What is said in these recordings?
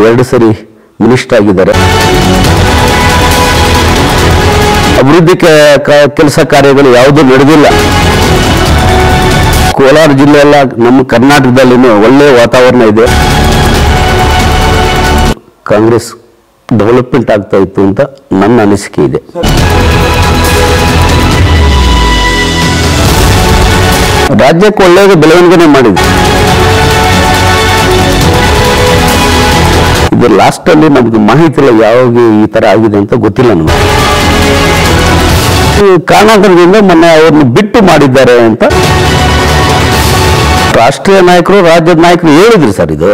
ಎರಡು ಸರಿ ಮಿನಿಸ್ಟರ್ ಆಗಿದ್ದಾರೆ ಅಭಿವೃದ್ಧಿ ಕೆಲಸ ಕಾರ್ಯಗಳು ಯಾವುದೂ ನಡೆದಿಲ್ಲ ಕೋಲಾರ ಜಿಲ್ಲೆಯಲ್ಲ ನಮ್ಮ ಕರ್ನಾಟಕದಲ್ಲಿನೂ ಒಳ್ಳೆಯ ವಾತಾವರಣ ಇದೆ ಕಾಂಗ್ರೆಸ್ ಡೆವಲಪ್ಮೆಂಟ್ ಆಗ್ತಾ ಇತ್ತು ಅಂತ ನನ್ನ ಅನಿಸಿಕೆ ಇದೆ ರಾಜ್ಯಕ್ಕೆ ಒಳ್ಳೆಯದು ಬೆಳವಣಿಗೆ ಮಾಡಿದೆ ಇದು ಲಾಸ್ಟಲ್ಲಿ ನಮ್ಗೆ ಮಾಹಿತಿ ಇಲ್ಲ ಯಾವಾಗ ಈ ಥರ ಆಗಿದೆ ಅಂತ ಗೊತ್ತಿಲ್ಲ ನಮಗೆ ಈ ಕಾರಣಾಂತರದಿಂದ ಮೊನ್ನೆ ಅವ್ರನ್ನ ಬಿಟ್ಟು ಮಾಡಿದ್ದಾರೆ ಅಂತ ರಾಷ್ಟ್ರೀಯ ನಾಯಕರು ರಾಜ್ಯದ ನಾಯಕರು ಹೇಳಿದ್ರು ಸರ್ ಇದು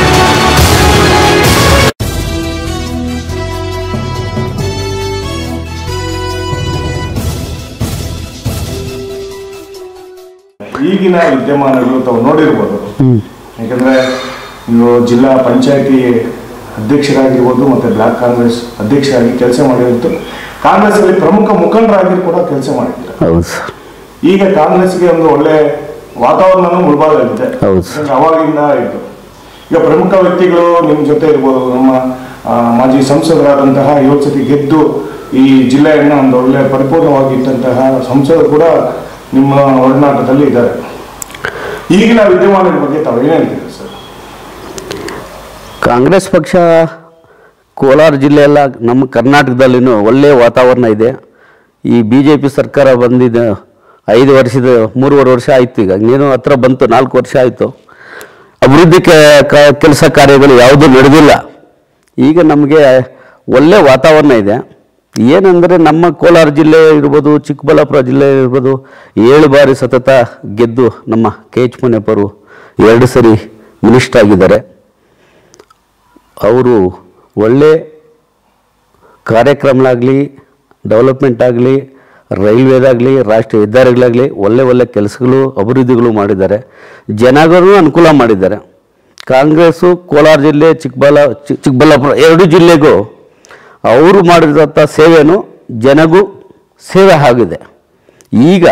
ಈಗಿನ ವಿದ್ಯಮಾನಗಳು ತಾವು ನೋಡಿರ್ಬೋದು ಯಾಕಂದ್ರೆ ನೀವು ಜಿಲ್ಲಾ ಪಂಚಾಯತಿ ಅಧ್ಯಕ್ಷರಾಗಿರ್ಬೋದು ಮತ್ತೆ ಬ್ಲಾಕ್ ಕಾಂಗ್ರೆಸ್ ಅಧ್ಯಕ್ಷರಾಗಿ ಕೆಲಸ ಮಾಡಿದ್ದು ಕಾಂಗ್ರೆಸ್ ಅಲ್ಲಿ ಪ್ರಮುಖ ಮುಖಂಡರಾಗಿ ಕೂಡ ಕೆಲಸ ಮಾಡಿದ್ದೀರ ಹೌದು ಸರ್ ಈಗ ಕಾಂಗ್ರೆಸ್ಗೆ ಒಂದು ಒಳ್ಳೆ ವಾತಾವರಣನೂ ಮುಳುಬಾಗಿದೆ ಹೌದು. ಯಾಕಂದ್ರೆ ಅವಾಗಿಂದ ಇತ್ತು ಈಗ ಪ್ರಮುಖ ವ್ಯಕ್ತಿಗಳು ನಿಮ್ಮ ಜೊತೆ ಇರ್ಬೋದು ನಮ್ಮ ಆ, ಮಾಜಿ ಸಂಸದರಾದಂತಹ ಏಳು ಸತಿ ಗೆದ್ದು ಈ ಜಿಲ್ಲೆಯನ್ನ ಒಂದು ಒಳ್ಳೆ ಪರಿಪೂರ್ಣವಾಗಿದ್ದಂತಹ ಸಂಸದರು ಕೂಡ ನಿಮ್ಮ ಒಡನಾಟದಲ್ಲಿ ಇದ್ದಾರೆ ಈಗಿನ ವಿದ್ಯಮಾನದ ಬಗ್ಗೆ ತಾವು ಏನ್ ಹೇಳ್ತೀರಾ ಸರ್ ಕಾಂಗ್ರೆಸ್ ಪಕ್ಷ ಕೋಲಾರ ಜಿಲ್ಲೆಯಲ್ಲ ನಮ್ಮ ಕರ್ನಾಟಕದಲ್ಲಿನೂ ಒಳ್ಳೆಯ ವಾತಾವರಣ ಇದೆ ಈ ಬಿ ಜೆ ಪಿ ಸರ್ಕಾರ ಬಂದಿದೆ ಐದು ವರ್ಷದ ಮೂರುವರೆ ವರ್ಷ ಆಯಿತು ಈಗ ಇನ್ನೇನು ಹತ್ರ ಬಂತು ನಾಲ್ಕು ವರ್ಷ ಆಯಿತು ಅಭಿವೃದ್ಧಿ ಕೆಲಸ ಕಾರ್ಯಗಳು ಯಾವುದೂ ನಡೆದಿಲ್ಲ ಈಗ ನಮಗೆ ಒಳ್ಳೆ ವಾತಾವರಣ ಇದೆ ಏನಂದರೆ ನಮ್ಮ ಕೋಲಾರ ಜಿಲ್ಲೆ ಇರ್ಬೋದು ಚಿಕ್ಕಬಳ್ಳಾಪುರ ಜಿಲ್ಲೆ ಇರ್ಬೋದು ಏಳು ಬಾರಿ ಸತತ ಗೆದ್ದು ನಮ್ಮ ಕೆ ಎಚ್ ಮುನಿಯಪ್ಪರು ಎರಡು ಸರಿ ಮಿನಿಸ್ಟರ್ ಆಗಿದ್ದಾರೆ ಅವರು ಒಳ್ಳೆ ಕಾರ್ಯಕ್ರಮಗಳಾಗಲಿ ಡೆವಲಪ್ಮೆಂಟ್ ಆಗಲಿ ರೈಲ್ವೇದಾಗಲಿ ರಾಷ್ಟ್ರೀಯ ಹೆದ್ದಾರಿಗಳಾಗಲಿ ಒಳ್ಳೆ ಒಳ್ಳೆ ಕೆಲಸಗಳು ಅಭಿವೃದ್ಧಿಗಳು ಮಾಡಿದ್ದಾರೆ ಜನಗಳಿಗೂ ಅನುಕೂಲ ಮಾಡಿದ್ದಾರೆ ಕಾಂಗ್ರೆಸ್ಸು ಕೋಲಾರ ಜಿಲ್ಲೆ ಚಿಕ್ಕಬಳ್ಳಾ ಚಿ- ಚಿಕ್ಕಬಳ್ಳಾಪುರ ಎರಡು ಜಿಲ್ಲೆಗೂ ಅವರು ಮಾಡಿದಂಥ ಸೇವೆನೂ ಜನಗೂ ಸೇವೆ ಆಗಿದೆ ಈಗ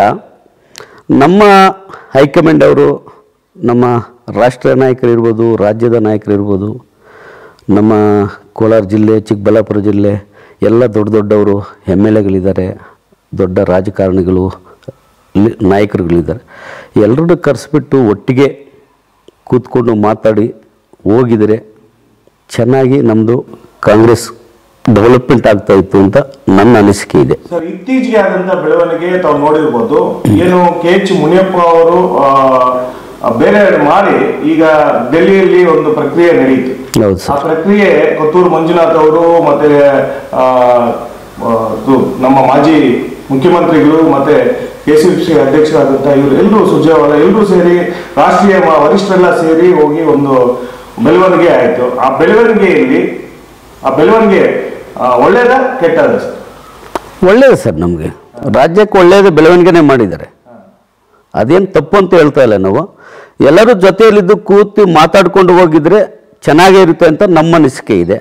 ನಮ್ಮ ಹೈಕಮಾಂಡ್ ಅವರು ನಮ್ಮ ರಾಷ್ಟ್ರೀಯ ನಾಯಕರಿರ್ಬೋದು ರಾಜ್ಯದ ನಾಯಕರಿರ್ಬೋದು ನಮ್ಮ ಕೋಲಾರ ಜಿಲ್ಲೆ ಚಿಕ್ಕಬಳ್ಳಾಪುರ ಜಿಲ್ಲೆ ಎಲ್ಲ ದೊಡ್ಡ ದೊಡ್ಡವರು ಎಮ್ ಎಲ್ ಎಗಳಿದ್ದಾರೆ ದೊಡ್ಡ ರಾಜಕಾರಣಿಗಳು ಲಿ- ನಾಯಕರುಗಳಿದ್ದಾರೆ ಎಲ್ಲರನ್ನೂ ಕರೆಸ್ಬಿಟ್ಟು ಒಟ್ಟಿಗೆ ಕೂತ್ಕೊಂಡು ಮಾತಾಡಿ ಹೋಗಿದರೆ ಚೆನ್ನಾಗಿ ನಮ್ಮದು ಕಾಂಗ್ರೆಸ್ ಡೆವಲಪ್ಮೆಂಟ್ ಆಗ್ತಾ ಇತ್ತು ಅಂತ ನನ್ನ ಅನಿಸಿಕೆ ಇದೆ ಸರ್ ಇತ್ತೀಚೆಗೆ ಆದಂತ ಬೆಳವಣಿಗೆ ತಾವು ನೋಡಿರ್ಬೋದು ಏನು ಕೆ ಎಚ್ ಮುನಿಯಪ್ಪ ಅವರು ಆ, ಆ, ಬೇರೆ ಮಾಡಿ ಈಗ ಡೆಲ್ಲಿಯಲ್ಲಿ ಒಂದು ಪ್ರಕ್ರಿಯೆ ನಡೆಯಿತು ಹೌದು ಆ ಸರ್ ಪ್ರಕ್ರಿಯೆ ಕೊತ್ತೂರು ಮಂಜುನಾಥ್ ಅವರು ಮತ್ತೆ ಆ, ಆ, ಇದು ನಮ್ಮ ಮಾಜಿ ಮುಖ್ಯಮಂತ್ರಿಗಳು ಮತ್ತೆ ಕೆಸಿಸಿ ಅಧ್ಯಕ್ಷರಾದಂತ ಇವರು ಎಲ್ಲರೂ ಸುರ್ಜೇವಾಲ ಎಲ್ಲರೂ ಸೇರಿ ರಾಷ್ಟ್ರೀಯ ಮ- ವರಿಷ್ಠರೆಲ್ಲ ಸೇರಿ ಹೋಗಿ ಒಂದು ಬೆಳವಣಿಗೆ ಆಯಿತು ಆ ಬೆಳವಣಿಗೆಯಲ್ಲಿ ಆ ಬೆಳವಣಿಗೆ ಆ, ಒಳ್ಳೇದ ಕೆಟ್ಟದ ಸರ್ ಒಳ್ಳೆಯದು ಸರ್ ನಮಗೆ ರಾಜ್ಯಕ್ಕೆ ಒಳ್ಳೆಯದು ಬೆಳವಣಿಗೆನೇ ಮಾಡಿದ್ದಾರೆ ಅದೇನು ತಪ್ಪು ಅಂತ ಹೇಳ್ತಾ ಇಲ್ಲ ನಾವು ಎಲ್ಲರೂ ಜೊತೆಯಲ್ಲಿದ್ದು ಕೂತು ಮಾತಾಡ್ಕೊಂಡು ಹೋಗಿದ್ರೆ ಚೆನ್ನಾಗೇ ಇರುತ್ತೆ ಅಂತ ನಮ್ಮ ಅನಿಸಿಕೆ ಇದೆ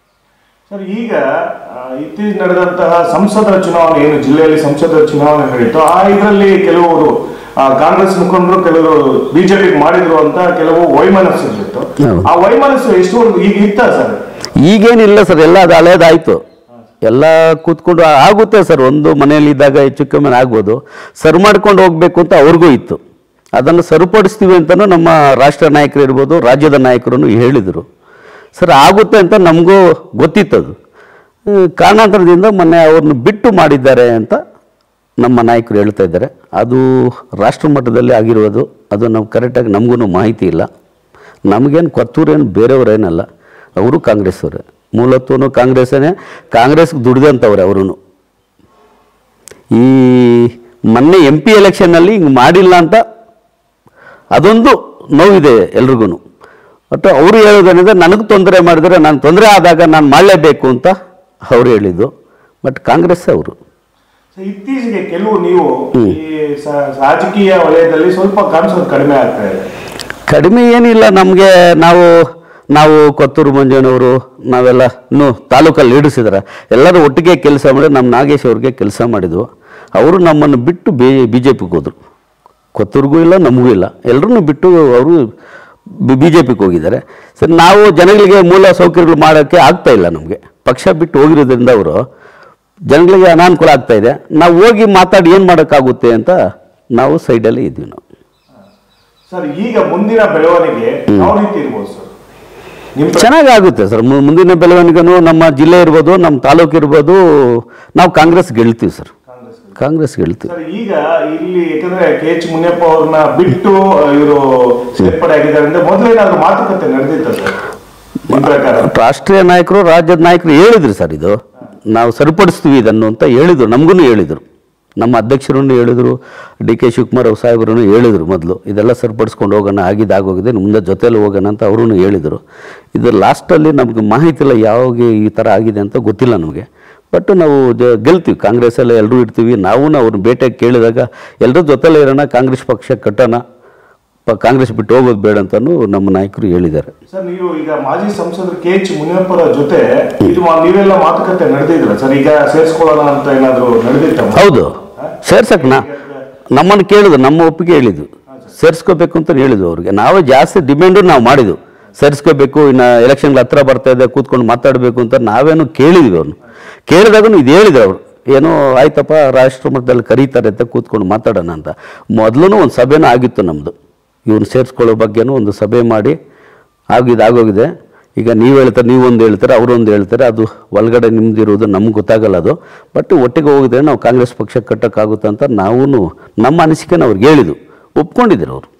ಸರ್ ಈಗ ಆ, ಇತ್ತೀಚೆಗೆ ನಡೆದಂತಹ ಸಂಸದರ ಚುನಾವಣೆ ಏನು ಜಿಲ್ಲೆಯಲ್ಲಿ ಸಂಸದರ ಚುನಾವಣೆ ನಡೀತು ಆ ಇದರಲ್ಲಿ ಕೆಲವರು ಆ, ಕಾಂಗ್ರೆಸ್ ಮುಖಂಡರು ಕೆಲವರು ಬಿಜೆಪಿ ಮಾಡಿದ್ರು ಅಂತ ಕೆಲವು ವೈಮನಸ್ಸು ಇತ್ತು ಹೌದು. ಆ ವೈಮನಸ್ಸು ಎಷ್ಟುವರೆಗೂ ಈಗ ಇತ್ತ ಸರ್ ಈಗೇನಿಲ್ಲ ಸರ್ ಎಲ್ಲ ಅದು ಹಳೇದಾಯಿತು ಎಲ್ಲ ಕೂತ್ಕೊಂಡು ಆ- ಆಗುತ್ತೆ ಸರ್ ಒಂದು ಮನೆಯಲ್ಲಿ ಇದ್ದಾಗ ಹೆಚ್ಚು ಕಮ್ಮಿ ಆಗ್ಬೋದು ಸರ್ ಮಾಡ್ಕೊಂಡು ಹೋಗಬೇಕು ಅಂತ ಅವ್ರಿಗೂ ಇತ್ತು ಅದನ್ನು ಸರಿಪಡಿಸ್ತೀವಿ ಅಂತಲೂ ನಮ್ಮ ರಾಷ್ಟ್ರ ನಾಯಕರು ಇರ್ಬೋದು ರಾಜ್ಯದ ನಾಯಕರು ಹೇಳಿದರು ಸರ್ ಆಗುತ್ತೆ ಅಂತ ನಮಗೂ ಗೊತ್ತಿತ್ತದು ಹ್ಮ್, ಕಾರಣಾಂತರದಿಂದ ಮೊನ್ನೆ ಅವ್ರನ್ನ ಬಿಟ್ಟು ಮಾಡಿದ್ದಾರೆ ಅಂತ ನಮ್ಮ ನಾಯಕರು ಹೇಳ್ತಾ ಇದ್ದಾರೆ ಅದು ರಾಷ್ಟ್ರ ಮಟ್ಟದಲ್ಲಿ ಆಗಿರೋದು ಅದು ನಾವು ಕರೆಕ್ಟಾಗಿ ನಮಗೂ ಮಾಹಿತಿ ಇಲ್ಲ ನಮಗೇನು ಕೊತ್ತೂರೇನು ಬೇರೆಯವರೇನಲ್ಲ ಅವರು ಕಾಂಗ್ರೆಸ್ ಅವರೇ ಮೂಲತ್ವನು ಕಾಂಗ್ರೆಸ್ಸೇ ಕಾಂಗ್ರೆಸ್ಗೆ ದುಡ್ದಂಥವ್ರೆ ಅವರು ಈ ಮೊನ್ನೆ ಎಂ ಪಿ ಎಲೆಕ್ಷನ್ನಲ್ಲಿ ಹಿಂಗೆ ಮಾಡಿಲ್ಲ ಅಂತ ಅದೊಂದು ನೋವಿದೆ ಎಲ್ರಿಗೂ ಒಟ್ಟು ಅವರು ಹೇಳೋದೇನಿದೆ ನನಗೆ ತೊಂದರೆ ಮಾಡಿದರೆ ನಾನು ತೊಂದರೆ ಆದಾಗ ನಾನು ಮಾಡಲೇಬೇಕು ಅಂತ ಅವ್ರು ಹೇಳಿದ್ದು ಬಟ್ ಕಾಂಗ್ರೆಸ್ ಅವರು ಸೊ ಇತ್ತೀಚೆಗೆ ಕೆಲವು ನೀವು ಈ ಸ- ರಾಜಕೀಯ ವಲಯದಲ್ಲಿ ಸ್ವಲ್ಪ ಕಾಣಿಸೋದು ಕಡಿಮೆ ಆಗ್ತಾ ಇದೆ ಕಡಿಮೆ ಏನಿಲ್ಲ ನಮಗೆ ನಾವು ನಾವು ಕೊತ್ತೂರು ಮಂಜನವರು ನಾವೆಲ್ಲ ಇನ್ನೂ ತಾಲೂಕಲ್ಲಿ ಲೀಡರ್ಸಿದ್ದಾರೆ ಎಲ್ಲರೂ ಒಟ್ಟಿಗೆ ಕೆಲಸ ಮಾಡಿ ನಮ್ಮ ನಾಗೇಶ್ ಅವ್ರಿಗೆ ಕೆಲಸ ಮಾಡಿದ್ವು ಅವರು ನಮ್ಮನ್ನು ಬಿಟ್ಟು ಬಿ ಬಿ ಜೆ ಪಿಗೆ ಹೋದರು ಕೊತ್ತೂರಿಗೂ ಇಲ್ಲ ನಮಗೂ ಇಲ್ಲ ಎಲ್ಲರನ್ನೂ ಬಿಟ್ಟು ಅವರು ಬಿ ಜೆ ಪಿಗೆ ಹೋಗಿದ್ದಾರೆ ಸರ್ ನಾವು ಜನಗಳಿಗೆ ಮೂಲ ಸೌಕರ್ಯಗಳು ಮಾಡೋಕ್ಕೆ ಆಗ್ತಾ ಇಲ್ಲ ನಮಗೆ ಪಕ್ಷ ಬಿಟ್ಟು ಹೋಗಿರೋದ್ರಿಂದ ಅವರು ಜನಗಳಿಗೆ ಅನಾನುಕೂಲ ಆಗ್ತಾ ಇದೆ ನಾವು ಹೋಗಿ ಮಾತಾಡಿ ಏನು ಮಾಡೋಕ್ಕಾಗುತ್ತೆ ಅಂತ ನಾವು ಸೈಡಲ್ಲಿ ಇದ್ವಿ ನಾವು ಸರ್ ಈಗ ಮುಂದಿನ ಬೆಳವಣಿಗೆ ಯಾವ ರೀತಿ ಇರ್ಬೋದು ಸರ್ ನಿಮ್ ಪ್ರ- ಚೆನ್ನಾಗಾಗುತ್ತೆ ಸರ್ ಮು- ಮುಂದಿನ ಬೆಳವಣಿಗೆನೂ ನಮ್ಮ ಜಿಲ್ಲೆ ಇರ್ಬೋದು ನಮ್ಮ ತಾಲೂಕು ಇರ್ಬೋದು ನಾವು ಕಾಂಗ್ರೆಸ್ ಗೆಲ್ತೀವಿ ಸರ್ ಕಾಂಗ್ರೆಸ್ ಕಾಂಗ್ರೆಸ್ ಗೆಲ್ತೀವಿ ಸರ್ ಈಗ ಇಲ್ಲಿ ಯಾಕಂದ್ರೆ ಕೆ ಎಚ್ ಮುನಿಯಪ್ಪ ಅವ್ರನ್ನ ಬಿಟ್ಟು ಇವರು ಸೇರ್ಪಡೆ ಆಗಿದ್ದಾರೆ ಅಂದ್ರೆ ಮೊದಲೇನಾದ್ರೂ ಮಾತುಕತೆ ನಡೆದಿತ್ತ ಸರ್ ನಿಮ್ ಪ್ರಕಾರ ರಾಷ್ಟ್ರೀಯ ನಾಯಕರು ರಾಜ್ಯದ ನಾಯಕರು ಹೇಳಿದ್ರು ಸರ್ ಇದು ನಾವು ಸರಿಪಡಿಸ್ತೀವಿ ಇದನ್ನು ಅಂತ ಹೇಳಿದ್ರು ನಮಗೂ ಹೇಳಿದರು ನಮ್ಮ ಅಧ್ಯಕ್ಷರನ್ನು ಹೇಳಿದರು ಡಿ ಕೆ ಶಿವಕುಮಾರ್ ಅವ್ರ ಸಾಹೇಬರನ್ನು ಹೇಳಿದರು ಮೊದಲು ಇದೆಲ್ಲ ಸರಿಪಡಿಸ್ಕೊಂಡು ಹೋಗೋಣ ಆಗಿದ್ದು ಆಗೋಗಿದೆ ಮುಂದೆ ಜೊತೆಲಿ ಹೋಗೋಣ ಅಂತ ಅವರು ಹೇಳಿದರು ಇದು ಲಾಸ್ಟಲ್ಲಿ ನಮಗೆ ಮಾಹಿತಿ ಇಲ್ಲ ಯಾವಾಗ ಈ ಥರ ಆಗಿದೆ ಅಂತ ಗೊತ್ತಿಲ್ಲ ನಮಗೆ ಬಟ್ ನಾವು ಜ ಗೆಲ್ತೀವಿ ಕಾಂಗ್ರೆಸ್ಸಲ್ಲಿ ಎಲ್ಲರೂ ಇರ್ತೀವಿ ನಾವು ಅವ್ರನ್ನ ಭೇಟಿಯಾಗಿ ಕೇಳಿದಾಗ ಎಲ್ಲರೂ ಜೊತೆಲೇ ಇರೋಣ ಕಾಂಗ್ರೆಸ್ ಪಕ್ಷ ಕಟ್ಟೋಣ ಪ ಕಾಂಗ್ರೆಸ್ ಬಿಟ್ಟು ಹೋಗೋದು ಬೇಡ ಅಂತಲೂ ನಮ್ಮ ನಾಯಕರು ಹೇಳಿದ್ದಾರೆ ಸರ್ ನೀವು ಈಗ ಮಾಜಿ ಸಂಸದರು ಕೆ ಎಚ್ ಮುನಿಯಪ್ಪರ ಜೊತೆ ಇದು ಮಾ- ನೀವೆಲ್ಲ ಮಾತುಕತೆ ನಡೆದಿದ್ರ ಸರ್ ಈಗ ಸೇರ್ಸ್ಕೊಳ್ಳೋಣ ಅಂತ ಏನಾದ್ರು ನಡೆದಿತ್ತ ಹೌದು ಸೇರ್ಸಕ್ನ ನಮ್ಮನ್ನು ಕೇಳಿದ್ರು ನಮ್ಮ ಒಪ್ಪಿಗೆ ಹೇಳಿದ್ವು ಸೇರಿಸ್ಕೋಬೇಕು ಅಂತ ಹೇಳಿದ್ವು ಅವ್ರಿಗೆ ನಾವೇ ಜಾಸ್ತಿ ಡಿಮ್ಯಾಂಡು ನಾವು ಮಾಡಿದ್ವು ಸೇರಿಸ್ಕೋಬೇಕು ಇನ್ನು ಎಲೆಕ್ಷನ್ಗೆ ಹತ್ರ ಬರ್ತಾ ಇದೆ ಕೂತ್ಕೊಂಡು ಮಾತಾಡಬೇಕು ಅಂತ ನಾವೇನು ಕೇಳಿದ್ವಿ ಅವ್ರನ್ನ ಕೇಳಿದಾಗೂ ಇದು ಹೇಳಿದ್ರು ಅವರು ಏನೋ ಆಯ್ತಪ್ಪ ರಾಷ್ಟ್ರ ಮಟ್ಟದಲ್ಲಿ ಕರೀತಾರೆ ಅಂತ ಕೂತ್ಕೊಂಡು ಮಾತಾಡೋಣ ಅಂತ ಮೊದಲು ಒಂದು ಸಭೆನೂ ಆಗಿತ್ತು ನಮ್ಮದು ಇವ್ರನ್ನ ಸೇರಿಸ್ಕೊಳ್ಳೋ ಬಗ್ಗೆನೂ ಒಂದು ಸಭೆ ಮಾಡಿ ಆಗಿದೆ ಆಗೋಗಿದೆ ಈಗ ನೀವು ಹೇಳ್ತಾರೆ ನೀವೊಂದು ಹೇಳ್ತಾರೆ ಅವರೊಂದು ಹೇಳ್ತಾರೆ ಅದು ಒಳಗಡೆ ನಿಮ್ದಿರೋದು ನಮ್ಗೆ ಗೊತ್ತಾಗಲ್ಲ ಅದು ಬಟ್ ಒಟ್ಟಿಗೆ ಹೋಗಿದ್ರೆ ನಾವು ಕಾಂಗ್ರೆಸ್ ಪಕ್ಷ ಕಟ್ಟೋಕ್ಕಾಗುತ್ತೆ ಅಂತ ನಾವು ನಮ್ಮ ಅನಿಸಿಕೆನ ಅವ್ರಿಗೆ ಹೇಳಿದ್ವು ಒಪ್ಕೊಂಡಿದ್ರು ಅವರು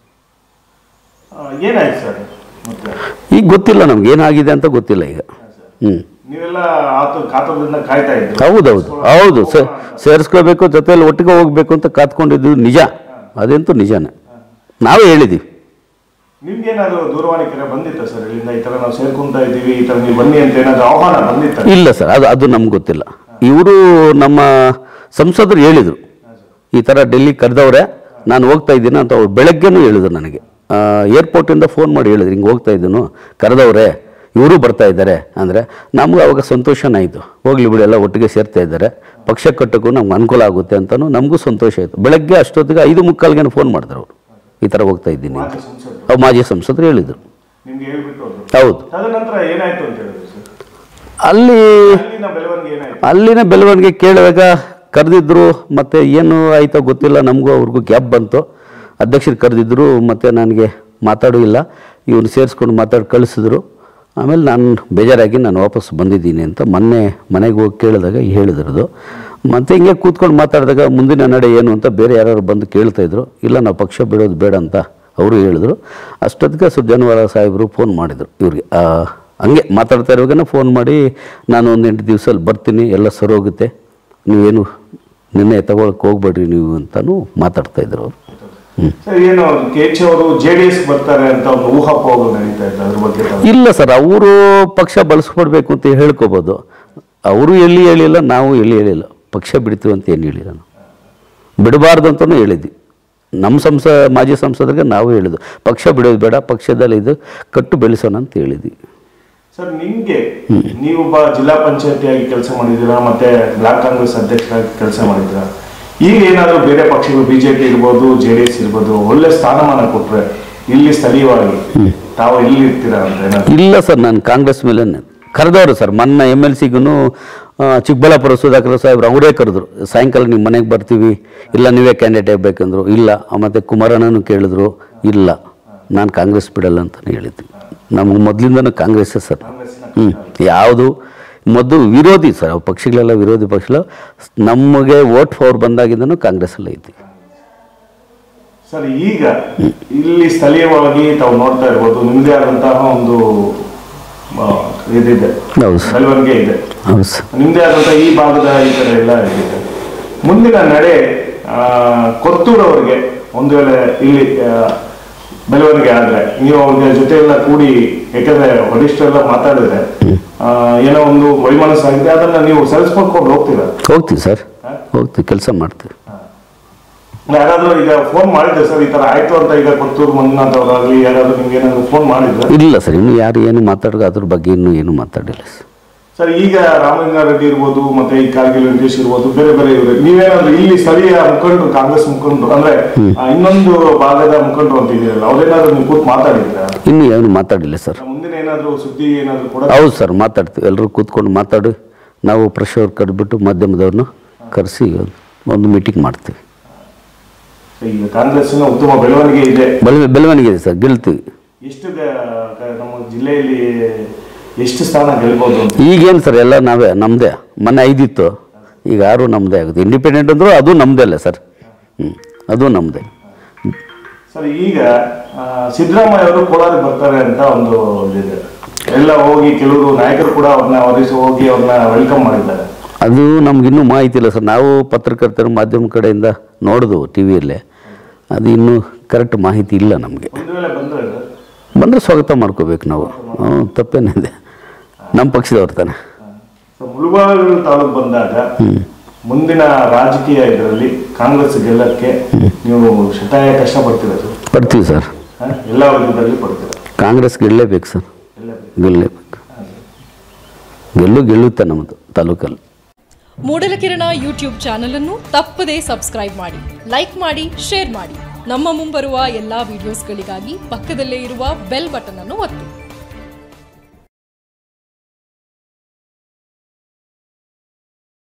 ಆ, ಏನಾಯ್ತು ಸರ್ ಮತ್ತೆ ಈಗ ಗೊತ್ತಿಲ್ಲ ನಮ್ಗೆ ಏನಾಗಿದೆ ಅಂತ ಗೊತ್ತಿಲ್ಲ ಈಗ ಹ್ಞೂ ನೀವೆಲ್ಲ ಆತು ಕಾತರದಿಂದ ಕಾಯ್ತಾ ಇದ್ರು ಹೌದೌದು ಹೌದು ಸೇ- ಸೇರಿಸ್ಕೋಬೇಕು ಜೊತೆಯಲ್ಲಿ ಒಟ್ಟಿಗೆ ಹೋಗ್ಬೇಕು ಅಂತ ಕಾತ್ಕೊಂಡಿದ್ದು ನಿಜ ಅದಂತೂ ನಿಜನೇ ನಾವೇ ಹೇಳಿದ್ದೀವಿ ನಿಮ್ಗೇನಾದ್ರು ದೂರವಾಣಿ ಕರೆ ಬಂದಿತ್ತ ಸರ್ ಇಲ್ಲಿಂದ ಈ ತರ ನಾವು ಸೇರ್ಕೊಂತ ಇದೀವಿ ಈ ತರ ನೀವು ಬನ್ನಿ ಅಂತ ಏನಾದ್ರು ಆಹ್ವಾನ ಬಂದಿತ್ತ ಇಲ್ಲ ಸರ್ ಅದು ಅದು ನಮ್ಗೆ ಗೊತ್ತಿಲ್ಲ ಇವರು ನಮ್ಮ ಸಂಸದರು ಹೇಳಿದರು ಈ ಥರ ಡೆಲ್ಲಿ ಕರೆದವ್ರೆ ನಾನು ಹೋಗ್ತಾ ಇದ್ದೀನಿ ಅಂತ ಅವ್ರು ಬೆಳಗ್ಗೆನೂ ಹೇಳಿದ್ರು ನನಗೆ ಆ, ಏರ್ಪೋರ್ಟಿಂದ ಫೋನ್ ಮಾಡಿ ಹೇಳಿದ್ರು ಹಿಂಗೆ ಹೋಗ್ತಾ ಇದ್ದೀನು ಕರೆದವ್ರೆ ಇವರು ಬರ್ತಾ ಇದ್ದಾರೆ ಅಂದರೆ ನಮ್ಗೆ ಅವಾಗ ಸಂತೋಷನೇ ಆಯಿತು ಹೋಗ್ಲಿ ಬಿಡಿ ಎಲ್ಲ ಒಟ್ಟಿಗೆ ಸೇರ್ತಾ ಇದ್ದಾರೆ ಪಕ್ಷ ಕಟ್ಟಕ್ಕೂ ನಮ್ಗೆ ಅನುಕೂಲ ಆಗುತ್ತೆ ಅಂತಲೂ ನಮಗೂ ಸಂತೋಷ ಆಯಿತು ಬೆಳಗ್ಗೆ ಅಷ್ಟೊತ್ತಿಗೆ ಐದು ಮುಕ್ಕಾಲ್ಗೆ ಫೋನ್ ಮಾಡಿದ್ರು ಅವರು ಈ ಥರ ಹೋಗ್ತಾ ಇದ್ದೀನಿ ಅಂತ ಮಾಜಿ ಸಂಸದರು ಅವ್ರು ಮಾಜಿ ಸಂಸದರು ಹೇಳಿದರು ನಿಮ್ಗೆ ಹೇಳ್ಬಿಟ್ಟು ಹೋದ್ರು ಹೌದು ತದನಂತರ ಏನಾಯ್ತು ಅಂತ ಹೇಳಿದ್ರು ಸರ್ ಅಲ್ಲಿ ಅಲ್ಲಿನ ಬೆಳವಣಿಗೆ ಏನಾಯ್ತು ಅಲ್ಲಿನ ಬೆಳವಣಿಗೆ ಕೇಳಿದಾಗ ಕರೆದಿದ್ರು ಮತ್ತು ಏನು ಆಯಿತೋ ಗೊತ್ತಿಲ್ಲ ನಮಗೂ ಅವ್ರಿಗೂ ಗ್ಯಾಪ್ ಬಂತು ಅಧ್ಯಕ್ಷರು ಕರೆದಿದ್ರು ಮತ್ತು ನನಗೆ ಮಾತಾಡೂ ಇಲ್ಲ ಇವ್ನು ಸೇರಿಸ್ಕೊಂಡು ಮಾತಾಡಿ ಕಳಿಸಿದ್ರು ಆಮೇಲೆ ನಾನು ಬೇಜಾರಾಗಿ ನಾನು ವಾಪಸ್ ಬಂದಿದ್ದೀನಿ ಅಂತ ಮೊನ್ನೆ ಮನೆಗೆ ಹೋಗಿ ಕೇಳಿದಾಗ ಹೇಳಿದ್ರದು ಮತ್ತು ಹಿಂಗೆ ಕೂತ್ಕೊಂಡು ಮಾತಾಡಿದಾಗ ಮುಂದಿನ ನಡೆ ಏನು ಅಂತ ಬೇರೆ ಯಾರು ಬಂದು ಕೇಳ್ತಾಯಿದ್ರು ಇಲ್ಲ ನಾವು ಪಕ್ಷ ಬಿಡೋದು ಬೇಡ ಅಂತ ಅವರು ಹೇಳಿದ್ರು ಅಷ್ಟೊತ್ತಿಗೆ ಸುಜನವಾರ ಸಾಹೇಬರು ಫೋನ್ ಮಾಡಿದರು ಇವ್ರಿಗೆ ಆ, ಹಂಗೆ ಮಾತಾಡ್ತಾ ಇರುವಾಗನೇ ಫೋನ್ ಮಾಡಿ ನಾನು ಒಂದು ಎಂಟು ದಿವಸದಲ್ಲಿ ಬರ್ತೀನಿ ಎಲ್ಲ ಸರಿ ಹೋಗುತ್ತೆ ನೀವೇನು ನಿನ್ನೆ ತಗೊಳಕ್ಕೆ ಹೋಗ್ಬೇಡ್ರಿ ನೀವು ಅಂತಲೂ ಮಾತಾಡ್ತಾ ಇದ್ರು ಅವರು ಹ್ಞೂ ಸರ್ ಏನು ಕೆ ಎಚ್ ಅವರು ಜೆ ಡಿ ಎಸ್ ಬರ್ತಾರೆ ಅಂತ ಒಂದು ಊಹಾಪೋಹಗಳು ನಡೀತಾ ಇತ್ತು ಅದ್ರ ಬಗ್ಗೆ ತಾವು- ಇಲ್ಲ ಸರ್ ಅವರು ಪಕ್ಷ ಬಳಸ್ಕೊಡ್ಬೇಕು ಅಂತ ಹೇಳ್ಕೋಬೋದು ಅವರು ಎಲ್ಲಿ ಹೇಳಿಲ್ಲ ನಾವು ಎಲ್ಲಿ ಹೇಳಿಲ್ಲ ಪಕ್ಷ ಬಿಡ್ತೀವಿ ಅಂತ ಏನು ಹೇಳಿಲ್ಲ ನಾವು ಬಿಡಬಾರ್ದು ಅಂತಲೂ ಹೇಳಿದ್ವಿ ನಮ್ಮ ಸಂಸ ಮಾಜಿ ಸಂಸದರಿಗೆ ನಾವು ಹೇಳಿದ್ವಿ ಪಕ್ಷ ಬಿಡೋದು ಬೇಡ ಪಕ್ಷದಲ್ಲಿ ಇದು ಕಟ್ಟು ಬೆಳೆಸೋಣ ಅಂತ ಹೇಳಿದ್ವಿ ಸರ್ ನಿಮ್ಗೆ ನೀವೊಬ್ಬ ಜಿಲ್ಲಾ ಪಂಚಾಯತಿಯಾಗಿ ಕೆಲಸ ಮಾಡಿದ್ದೀರಾ ಮತ್ತೆ ಬ್ಲಾಕ್ ಕಾಂಗ್ರೆಸ್ ಅಧ್ಯಕ್ಷರಾಗಿ ಕೆಲಸ ಮಾಡಿದ್ದೀರಾ ಈಗ ಏನಾದರೂ ಬೇರೆ ಪಕ್ಷಗಳು ಬಿಜೆಪಿ ಇರ್ಬೋದು ಜೆ ಡಿ ಎಸ್ ಇರ್ಬೋದು ಒಳ್ಳೆ ಸ್ಥಾನಮಾನ ಕೊಟ್ರೆ ಇಲ್ಲಿ ಸ್ಥಳೀಯವಾಗಿ ತಾವು ಎಲ್ಲಿ ಇರ್ತೀರಾ ಅಂತ ಏನಾದ್ರು ಇಲ್ಲ ಸರ್ ನಾನು ಕಾಂಗ್ರೆಸ್ ಮೇಲೆ ಕರೆದವರು ಸರ್ ಮೊನ್ನೆ ಎಮ್ ಎಲ್ ಸಿಗೂ ಚಿಕ್ಕಬಳ್ಳಾಪುರ ಸುಧಾಕರ್ ಸಾಹೇಬ್ರು ಅವರೇ ಕರೆದ್ರು ಸಾಯಂಕಾಲ ನಿಮ್ಮ ಮನೆಗೆ ಬರ್ತೀವಿ ಇಲ್ಲ ನೀವೇ ಕ್ಯಾಂಡಿಡೇಟ್ ಆಗಬೇಕಂದ್ರು ಇಲ್ಲ ಮತ್ತು ಕುಮಾರಣ್ಣನೂ ಕೇಳಿದ್ರು ಇಲ್ಲ ನಾನು ಕಾಂಗ್ರೆಸ್ ಬಿಡಲ್ಲ ಅಂತಲೇ ಹೇಳಿದ್ವಿ ನಮ್ಗೆ ಮೊದಲಿಂದನೂ ಕಾಂಗ್ರೆಸ್ಸೇ ಸರ್ ಹ್ಞೂ ಯಾವುದು ಮೊದಲು ವಿರೋಧಿ ಸರ್ ಅವು ಪಕ್ಷಗಳೆಲ್ಲ ವಿರೋಧಿ ಪಕ್ಷಗಳು ನಮಗೆ ವೋಟ್ ಫೋರ್ ಬಂದಾಗಿಂದನೂ ಕಾಂಗ್ರೆಸ್ಸಲ್ಲೇ ಇದ್ವಿ ಸರ್ ಈಗ ಇಲ್ಲಿ ಸ್ಥಳೀಯವಾಗಿ ತಾವು ನೋಡ್ತಾ ಇರ್ಬೋದು ನಿಮ್ಮದೇ ಆದಂತಹ ಒಂದು ಆ, ಇದಿದೆ ಹೌದು ಸರ್ ಬೆಳವಣಿಗೆ ಇದೆ ಹೌದು ಸರ್ ನಿಮ್ಮದೇ ಆದಂತಹ ಈ ಭಾಗದ ಈ ಕಡೆ ಎಲ್ಲ ಇದೆ ಮುಂದಿನ ನಡೆ ಆ, ಕೊತ್ತೂರವರಿಗೆ ಒಂದು ವೇಳೆ ಇಲ್ಲಿ ಆ, ಬೆಳವಣಿಗೆ ಆದ್ರೆ ನೀವು ಅವ್ರಿಗೆ ಜೊತೆ ಎಲ್ಲ ಕೂಡಿ ಯಾಕಂದ್ರೆ ವರಿಷ್ಠರೆಲ್ಲ ಮಾತಾಡಿದ್ರೆ ಆ, ಏನೋ ಒಂದು ವೈಮನಸ್ಸಾಗಿದೆ ಅದನ್ನ ನೀವು ಸರಿಸ್ಕೊಂಡು ಹೋಗ್ತೀರಾ ಹೋಗ್ತೀವಿ ಸರ್ ಹೋಗ್ತೀವಿ ಕೆಲಸ ಮಾಡ್ತೀವಿ ಯಾರಾದ್ರೂ ಈಗ ಫೋನ್ ಮಾಡಿದ್ರೆ ಸರ್ ಈ ತರ ಆಯ್ತು ಅಂತ ಈಗ ಕೊತ್ತೂರು ಮಂಜುನಾಥ್ ಅವರಾಗ್ಲಿ ಯಾರಾದ್ರೂ ನಿಮ್ಗೆ ಏನಾದ್ರು ಫೋನ್ ಮಾಡಿದ್ರೆ ಇಲ್ಲ ಸರ್ ಇನ್ನು ಯಾರು ಏನು ಮಾತಾಡೋದು ಅದ್ರ ಬಗ್ಗೆ ಇನ್ನೂ ಏನು ಮಾತಾಡಿಲ್ಲ ಸರ್ ಸರ್ ಈಗ ರಾಮಲಿಂಗಾರೆಡ್ಡಿ ಇರ್ಬೋದು ಮತ್ತೆ ಈ ಕಾರ್ಗಿಲ್ ವೆಂಕಟೇಶ್ ಇರ್ಬೋದು ಬೇರೆ ಬೇರೆ ಇವರು ನೀವೇನಾದ್ರು ಇಲ್ಲಿ ಸ್ಥಳೀಯ ಮುಖಂಡರು ಕಾಂಗ್ರೆಸ್ ಮುಖಂಡರು ಅಂದ್ರೆ ಆ, ಇನ್ನೊಂದು ಭಾಗದ ಮುಖಂಡರು ಅಂತ ಇದೀರಲ್ಲ ಅವ್ರೇನಾದ್ರು ನೀವು ಕೂತ್ ಮಾತಾಡಿದ್ರ ಇನ್ನೂ ಏನು ಮಾತಾಡಿಲ್ಲ ಸರ್ ಮುಂದಿನ ಏನಾದ್ರು ಸುದ್ದಿ ಏನಾದ್ರು ಕೂಡ ಹೌದು ಸರ್ ಮಾತಾಡ್ತೀವಿ ಎಲ್ಲರೂ ಕೂತ್ಕೊಂಡು ಮಾತಾಡಿ ನಾವು ಪ್ರೆಶ್ ಅವ್ರು ಕರೆದ್ಬಿಟ್ಟು ಮಾಧ್ಯಮದವ್ರನ್ನ ಕರೆಸಿ ಒಂದು ಮೀಟಿಂಗ್ ಮಾಡ್ತೀವಿ ಈಗ ಕಾಂಗ್ರೆಸ್ಸಿನ ಉತ್ತಮ ಬೆಳವಣಿಗೆ ಇದೆ ಬೆಳ ಬೆಳವಣಿಗೆ ಇದೆ ಸರ್ ಗೆಲ್ತೀವಿ ಎಷ್ಟು ಗ- ಕ- ನಮ್ಮ ಜಿಲ್ಲೆಯಲ್ಲಿ ಎಷ್ಟು ಸ್ಥಾನ ಗೆಲ್ಬಹುದು ಅಂತ ಈಗೇನು ಸರ್ ಎಲ್ಲ ನಾವೇ ನಮ್ಮದೇ ಮೊನ್ನೆ ಐದಿತ್ತು ಈಗ ಆರು ನಮ್ಮದೇ ಆಗುತ್ತೆ ಇಂಡಿಪೆಂಡೆಂಟ್ ಅಂದರೂ ಅದು ನಮ್ಮದೇ ಅಲ್ಲ ಸರ್ ಹ್ಞೂ ಅದು ನಮ್ಮದೇ ಸರ್ ಈಗ ಆ, ಸಿದ್ದರಾಮಯ್ಯ ಅವರು ಕೋಲಾರಿಗೆ ಬರ್ತಾರೆ ಅಂತ ಒಂದು ಇದಿದೆ ಎಲ್ಲ ಹೋಗಿ ಕೆಲವರು ನಾಯಕರು ಕೂಡ ಅವ್ರನ್ನ ವರಿಸಿ ಹೋಗಿ ಅವ್ರನ್ನ ವೆಲ್ಕಮ್ ಮಾಡಿದ್ದಾರೆ ಅದು ನಮಗಿನ್ನೂ ಮಾಹಿತಿ ಇಲ್ಲ ಸರ್ ನಾವು ಪತ್ರಕರ್ತರು ಮಾಧ್ಯಮ ಕಡೆಯಿಂದ ನೋಡಿದ್ವು ಟಿ ವಿಯಲ್ಲೇ ಅದು ಇನ್ನೂ ಕರೆಕ್ಟ್ ಮಾಹಿತಿ ಇಲ್ಲ ನಮಗೆ ಒಂದು ವೇಳೆ ಬಂದ್ರೆ ಬಂದರೆ ಸ್ವಾಗತ ಮಾಡ್ಕೋಬೇಕು ನಾವು ಹ್ಞೂ ತಪ್ಪೇನಿದೆ ನಮ್ಮ ಪಕ್ಷದವ್ರು ತಾನೆ ಸೊ ಮುಳುಬಾಗಿಲು ತಾಲೂಕು ಬಂದಾಗ ಮುಂದಿನ ರಾಜಕೀಯ ಇದರಲ್ಲಿ ಕಾಂಗ್ರೆಸ್ ಗೆಲ್ಲಕ್ಕೆ ನೀವು ಶತಾಯ ಕಷ್ಟಪಡ್ತೀರ ಸರ್ ಪಡ್ತೀವಿ ಸರ್ ಹ? ಎಲ್ಲ ವಿಧದಲ್ಲಿ ಪಡ್ತೀರ ಕಾಂಗ್ರೆಸ್ ಗೆಲ್ಲಲೇಬೇಕು ಸರ್ ಗೆಲ್ಲಬೇಕು ಗೆಲ್ಲಲೇಬೇಕು ಗೆಲ್ಲು ಗೆಲ್ಲುತ್ತೆ ನಮ್ಮದು ತಾಲೂಕಲ್ಲಿ ಮೂಡಲಕಿರಣ ಯೂಟ್ಯೂಬ್ ಚಾನಲ್ ಅನ್ನು ತಪ್ಪದೇ ಸಬ್ಸ್ಕ್ರೈಬ್ ಮಾಡಿ ಲೈಕ್ ಮಾಡಿ ಶೇರ್ ಮಾಡಿ ನಮ್ಮ ಮುಂಬರುವ ಎಲ್ಲಾ ವಿಡಿಯೋಸ್ಗಳಿಗಾಗಿ ಪಕ್ಕದಲ್ಲೇ ಇರುವ ಬೆಲ್ ಬಟನ್ ಅನ್ನು ಒತ್ತಿ